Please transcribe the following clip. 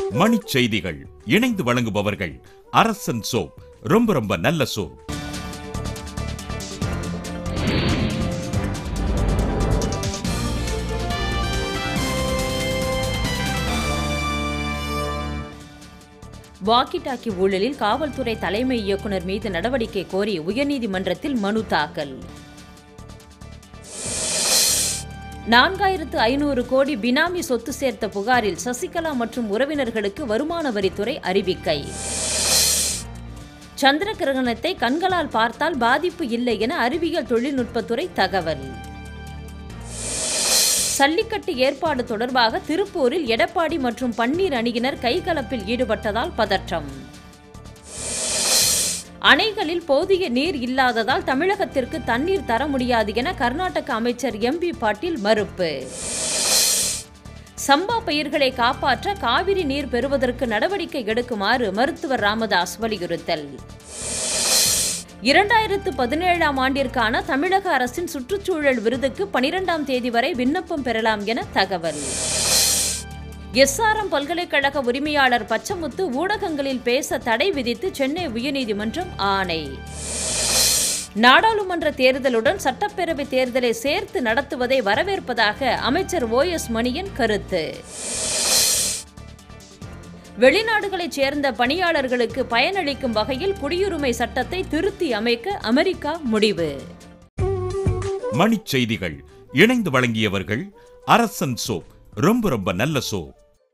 மணிச் செய்திகள் இணைந்து வழங்குபவர்கள் அரசன் சோப் ரொம்ப ரொம்ப நல்ல சோப் வாக்கி டாக்கி ஊழலில் காவல்துறை தலைமை இயக்குனர் மீது நடவடிக்கை கோரி உயர்நீதிமன்றத்தில் மனு தாக்கல் நான்காயிரத்து ஐநூறு கோடி பினாமி சொத்து சேர்த்த புகாரில் சசிகலா மற்றும் உறவினர்களுக்கு வருமான வரித்துறை அறிவிக்கை சந்திர கிரகணத்தை கண்களால் பார்த்தால் பாதிப்பு இல்லை என அறிவியல் தொழில்நுட்பத்துறை தகவல் சல்லிக்கட்டு ஏற்பாடு தொடர்பாக திருப்பூரில் எடப்பாடி மற்றும் பன்னீர் அணியினர் கைகலப்பில் ஈடுபட்டதால் பதற்றம் அணைகளில் போதிய நீர் இல்லாததால் தமிழகத்திற்கு தண்ணீர் தர முடியாது என கர்நாடக அமைச்சர் எம்பி பாட்டீல் மறுப்பு சம்பா பயிர்களை காப்பாற்ற காவிரி நீர் பெறுவதற்கு நடவடிக்கை எடுக்குமாறு மருத்துவர் ராமதாஸ் வலியுறுத்தல் இரண்டாயிரத்து பதினேழாம் ஆண்டிற்கான தமிழக அரசின் சுற்றுச்சூழல் விருதுக்கு பனிரெண்டாம் தேதி வரை விண்ணப்பம் பெறலாம் என தகவல் எஸ்ஆர்எம் பல்கலைக்கழக உரிமையாளர் பச்சமுத்து ஊடகங்களில் பேச தடை விதித்து சென்னை உயர்நீதிமன்றம் ஆணை நாடாளுமன்ற தேர்தலுடன் சட்டப்பேரவை தேர்தலை சேர்த்து நடத்துவதை வரவேற்பதாக அமைச்சர் ஓ எஸ் மணியன் கருத்து வெளிநாடுகளைச் சேர்ந்த பணியாளர்களுக்கு பயனளிக்கும் வகையில் குடியுரிமை சட்டத்தை திருத்தி அமைக்க அமெரிக்கா முடிவு மணிச் செய்திகள் இணைந்து வழங்கியவர்கள் அரசன் சோப் ரொம்ப ரொம்ப நல்ல சோப்